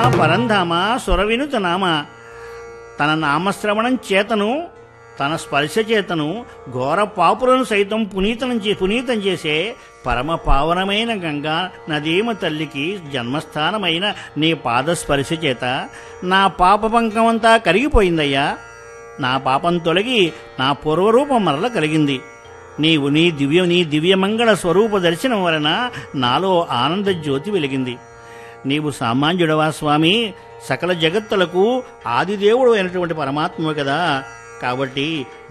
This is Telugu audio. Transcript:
పరంధామ సురవినుత నామ తన నామశ్రవణం చేతను తన స్పర్శ చేతను ఘోర పాపులను సైతం పునీతం చే పునీతం చేసే పరమ పావనమైన గంగా నదీమ తల్లికి జన్మస్థానమైన నీ పాదస్పర్శ చేత నా పాపపంకమంతా కరిగిపోయిందయ్యా నా పాపం తొలగి నా పూర్వరూపం మరల కలిగింది నీవు నీ దివ్య నీ దివ్యమంగళ స్వరూప దర్శనం వలన నాలో ఆనంద జ్యోతి వెలిగింది నీవు సామాన్యుడవా స్వామి సకల జగత్తులకు ఆదిదేవుడు అయినటువంటి పరమాత్మ కదా కాబట్టి